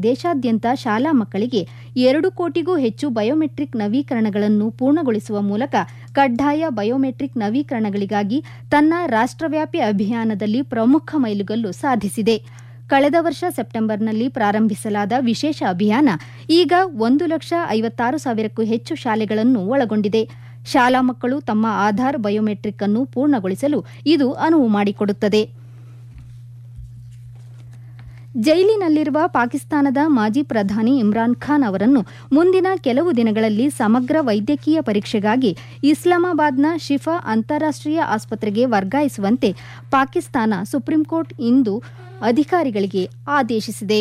ದೇಶಾದ್ಯಂತ ಶಾಲಾ ಮಕ್ಕಳಿಗೆ ಎರಡು ಕೋಟಿಗೂ ಹೆಚ್ಚು ಬಯೋಮೆಟ್ರಿಕ್ ನವೀಕರಣಗಳನ್ನು ಪೂರ್ಣಗೊಳಿಸುವ ಮೂಲಕ ಕಡ್ಡಾಯ ಬಯೋಮೆಟ್ರಿಕ್ ನವೀಕರಣಗಳಿಗಾಗಿ ತನ್ನ ರಾಷ್ಟ್ರವ್ಯಾಪಿ ಅಭಿಯಾನದಲ್ಲಿ ಪ್ರಮುಖ ಮೈಲುಗಲ್ಲು ಸಾಧಿಸಿದೆ ಕಳೆದ ವರ್ಷ ಸೆಪ್ಟೆಂಬರ್ನಲ್ಲಿ ಪ್ರಾರಂಭಿಸಲಾದ ವಿಶೇಷ ಅಭಿಯಾನ ಈಗ ಒಂದು ಲಕ್ಷ ಐವತ್ತಾರು ಸಾವಿರಕ್ಕೂ ಹೆಚ್ಚು ಶಾಲೆಗಳನ್ನು ಒಳಗೊಂಡಿದೆ ಶಾಲಾ ಮಕ್ಕಳು ತಮ್ಮ ಆಧಾರ್ ಬಯೋಮೆಟ್ರಿಕ್ ಅನ್ನು ಪೂರ್ಣಗೊಳಿಸಲು ಇದು ಅನುವು ಮಾಡಿಕೊಡುತ್ತದೆ ಜೈಲಿನಲ್ಲಿರುವ ಪಾಕಿಸ್ತಾನದ ಮಾಜಿ ಪ್ರಧಾನಿ ಇಮ್ರಾನ್ ಖಾನ್ ಅವರನ್ನು ಮುಂದಿನ ಕೆಲವು ದಿನಗಳಲ್ಲಿ ಸಮಗ್ರ ವೈದ್ಯಕೀಯ ಪರೀಕ್ಷೆಗಾಗಿ ಇಸ್ಲಾಮಾಬಾದ್ನ ಶಿಫಾ ಅಂತಾರಾಷ್ಟೀಯ ಆಸ್ಪತ್ರೆಗೆ ವರ್ಗಾಯಿಸುವಂತೆ ಪಾಕಿಸ್ತಾನ ಸುಪ್ರೀಂಕೋರ್ಟ್ ಇಂದು ಅಧಿಕಾರಿಗಳಿಗೆ ಆದೇಶಿಸಿದೆ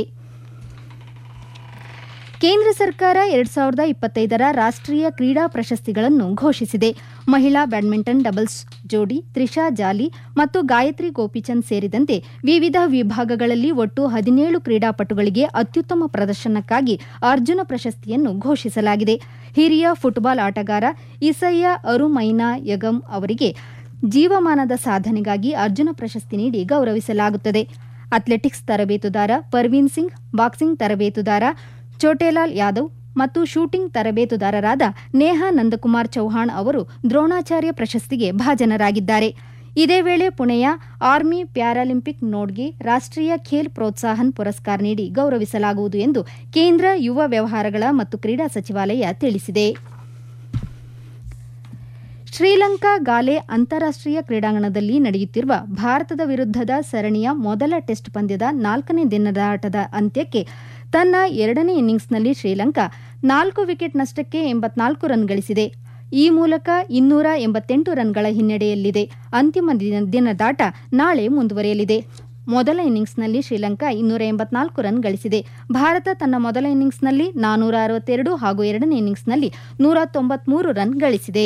ಕೇಂದ್ರ ಸರ್ಕಾರ ಎರಡ್ ಸಾವಿರದ ಇಪ್ಪತ್ತೈದರ ರಾಷ್ಟ್ರೀಯ ಕ್ರೀಡಾ ಪ್ರಶಸ್ತಿಗಳನ್ನು ಘೋಷಿಸಿದೆ ಮಹಿಳಾ ಬ್ಯಾಡ್ಮಿಂಟನ್ ಡಬಲ್ಸ್ ಜೋಡಿ ತ್ರಿಷಾ ಜಾಲಿ ಮತ್ತು ಗಾಯತ್ರಿ ಗೋಪಿಚಂದ್ ಸೇರಿದಂತೆ ವಿವಿಧ ವಿಭಾಗಗಳಲ್ಲಿ ಒಟ್ಟು ಹದಿನೇಳು ಕ್ರೀಡಾಪಟುಗಳಿಗೆ ಅತ್ಯುತ್ತಮ ಪ್ರದರ್ಶನಕ್ಕಾಗಿ ಅರ್ಜುನ ಪ್ರಶಸ್ತಿಯನ್ನು ಘೋಷಿಸಲಾಗಿದೆ ಹಿರಿಯ ಫುಟ್ಬಾಲ್ ಆಟಗಾರ ಇಸಯ್ಯ ಅರುಮೈನಾ ಯಗಂ ಅವರಿಗೆ ಜೀವಮಾನದ ಸಾಧನೆಗಾಗಿ ಅರ್ಜುನ ಪ್ರಶಸ್ತಿ ನೀಡಿ ಗೌರವಿಸಲಾಗುತ್ತದೆ ಅಥ್ಲೆಟಿಕ್ಸ್ ತರಬೇತುದಾರ ಪರ್ವೀನ್ ಸಿಂಗ್ ಬಾಕ್ಸಿಂಗ್ ತರಬೇತುದಾರ ಚೋಟೇಲಾಲ್ ಯಾದವ್ ಮತ್ತು ಶೂಟಿಂಗ್ ತರಬೇತುದಾರರಾದ ನೇಹಾ ನಂದಕುಮಾರ್ ಚೌಹಾಣ್ ಅವರು ದ್ರೋಣಾಚಾರ್ಯ ಪ್ರಶಸ್ತಿಗೆ ಭಾಜನರಾಗಿದ್ದಾರೆ ಇದೇ ವೇಳೆ ಪುಣೆಯ ಆರ್ಮಿ ಪ್ಯಾರಾಲಿಂಪಿಕ್ ನೋಡ್ಗೆ ರಾಷ್ಟ್ರೀಯ ಖೇಲ್ ಪ್ರೋತ್ಸಾಹನ್ ಪುರಸ್ಕಾರ ನೀಡಿ ಗೌರವಿಸಲಾಗುವುದು ಎಂದು ಕೇಂದ್ರ ಯುವ ವ್ಯವಹಾರಗಳ ಮತ್ತು ಕ್ರೀಡಾ ಸಚಿವಾಲಯ ತಿಳಿಸಿದೆ ಶ್ರೀಲಂಕಾ ಗಾಲೆ ಅಂತಾರಾಷ್ಟೀಯ ಕ್ರೀಡಾಂಗಣದಲ್ಲಿ ನಡೆಯುತ್ತಿರುವ ಭಾರತದ ವಿರುದ್ಧದ ಸರಣಿಯ ಮೊದಲ ಟೆಸ್ಟ್ ಪಂದ್ಯದ ನಾಲ್ಕನೇ ದಿನದಾಟದ ಅಂತ್ಯಕ್ಕೆ ತನ್ನ ಎರಡನೇ ಇನ್ನಿಂಗ್ಸ್ನಲ್ಲಿ ಶ್ರೀಲಂಕಾ ನಾಲ್ಕು ವಿಕೆಟ್ ನಷ್ಟಕ್ಕೆ ಎಂಬತ್ನಾಲ್ಕು ರನ್ ಗಳಿಸಿದೆ ಈ ಮೂಲಕ ಇನ್ನೂರ ಎಂಬತ್ತೆಂಟು ರನ್ಗಳ ಹಿನ್ನಡೆಯಲ್ಲಿದೆ ಅಂತಿಮ ದಿನದಾಟ ನಾಳೆ ಮುಂದುವರಿಯಲಿದೆ ಮೊದಲ ಇನ್ನಿಂಗ್ಸ್ನಲ್ಲಿ ಶ್ರೀಲಂಕಾ ಇನ್ನೂರ ಎಂಬತ್ನಾಲ್ಕು ರನ್ ಗಳಿಸಿದೆ ಭಾರತ ತನ್ನ ಮೊದಲ ಇನ್ನಿಂಗ್ಸ್ನಲ್ಲಿ ನಾನೂರ ಅರವತ್ತೆರಡು ಹಾಗೂ ಎರಡನೇ ಇನ್ನಿಂಗ್ಸ್ನಲ್ಲಿ ನೂರ ತೊಂಬತ್ಮೂರು ರನ್ ಗಳಿಸಿದೆ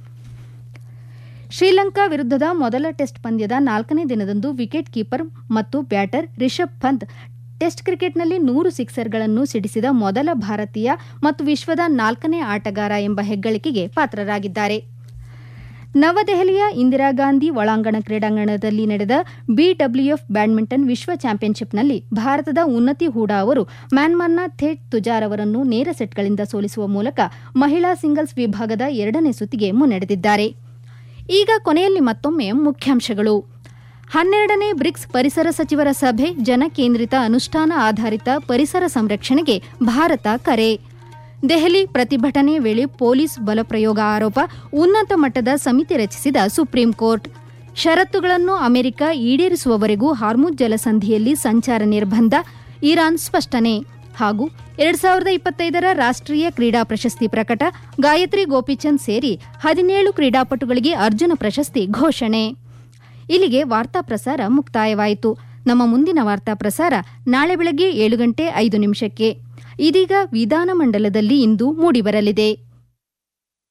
ಶ್ರೀಲಂಕಾ ವಿರುದ್ಧದ ಮೊದಲ ಟೆಸ್ಟ್ ಪಂದ್ಯದ ನಾಲ್ಕನೇ ದಿನದಂದು ವಿಕೆಟ್ ಕೀಪರ್ ಮತ್ತು ಬ್ಯಾಟರ್ ರಿಷಬ್ ಪಂತ್ ಟೆಸ್ಟ್ ಕ್ರಿಕೆಟ್ನಲ್ಲಿ ನೂರು ಸಿಕ್ಸರ್ಗಳನ್ನು ಸಿಡಿಸಿದ ಮೊದಲ ಭಾರತೀಯ ಮತ್ತು ವಿಶ್ವದ ನಾಲ್ಕನೇ ಆಟಗಾರ ಎಂಬ ಹೆಗ್ಗಳಿಕೆಗೆ ಪಾತ್ರರಾಗಿದ್ದಾರೆ ನವದೆಹಲಿಯ ಇಂದಿರಾ ಗಾಂಧಿ ಒಳಾಂಗಣ ಕ್ರೀಡಾಂಗಣದಲ್ಲಿ ನಡೆದ ಬಿಡಬ್ಲ್ಯೂಎಫ್ ಬ್ಯಾಡ್ಮಿಂಟನ್ ವಿಶ್ವ ಚಾಂಪಿಯನ್ಶಿಪ್ನಲ್ಲಿ ಭಾರತದ ಉನ್ನತಿ ಹೂಡಾ ಅವರು ಮ್ಯಾನ್ಮಾರ್ನ ಥೇಟ್ ತುಜಾರ್ ಅವರನ್ನು ನೇರ ಸೆಟ್ಗಳಿಂದ ಸೋಲಿಸುವ ಮೂಲಕ ಮಹಿಳಾ ಸಿಂಗಲ್ಸ್ ವಿಭಾಗದ ಎರಡನೇ ಸುತ್ತಿಗೆ ಮುನ್ನಡೆದಿದ್ದಾರೆ ಈಗ ಕೊನೆಯಲ್ಲಿ ಮತ್ತೊಮ್ಮೆ ಮುಖ್ಯಾಂಶಗಳು ಹನ್ನೆರಡನೇ ಬ್ರಿಕ್ಸ್ ಪರಿಸರ ಸಚಿವರ ಸಭೆ ಜನಕೇಂದ್ರಿತ ಅನುಷ್ಠಾನ ಆಧಾರಿತ ಪರಿಸರ ಸಂರಕ್ಷಣೆಗೆ ಭಾರತ ಕರೆ ದೆಹಲಿ ಪ್ರತಿಭಟನೆ ವೇಳೆ ಪೊಲೀಸ್ ಬಲಪ್ರಯೋಗ ಆರೋಪ ಉನ್ನತ ಮಟ್ಟದ ಸಮಿತಿ ರಚಿಸಿದ ಸುಪ್ರೀಂ ಕೋರ್ಟ್ ಷರತ್ತುಗಳನ್ನು ಅಮೆರಿಕ ಈಡೇರಿಸುವವರೆಗೂ ಹಾರ್ಮುಜ್ ಜಲಸಂಧಿಯಲ್ಲಿ ಸಂಚಾರ ನಿರ್ಬಂಧ ಇರಾನ್ ಸ್ಪಷ್ಟನೆ ಹಾಗೂ ಎರಡ್ ಸಾವಿರದ ಇಪ್ಪತ್ತೈದರ ರಾಷ್ಟ್ರೀಯ ಕ್ರೀಡಾ ಪ್ರಶಸ್ತಿ ಪ್ರಕಟ ಗಾಯತ್ರಿ ಗೋಪಿಚಂದ್ ಸೇರಿ ಹದಿನೇಳು ಕ್ರೀಡಾಪಟುಗಳಿಗೆ ಅರ್ಜುನ ಪ್ರಶಸ್ತಿ ಘೋಷಣೆ ಇಲ್ಲಿಗೆ ವಾರ್ತಾ ಪ್ರಸಾರ ಮುಕ್ತಾಯವಾಯಿತು ನಮ್ಮ ಮುಂದಿನ ವಾರ್ತಾ ಪ್ರಸಾರ ನಾಳೆ ಬೆಳಗ್ಗೆ ಏಳು ಗಂಟೆ ಐದು ನಿಮಿಷಕ್ಕೆ ಇದೀಗ ವಿಧಾನಮಂಡಲದಲ್ಲಿ ಇಂದು ಮೂಡಿಬರಲಿದೆ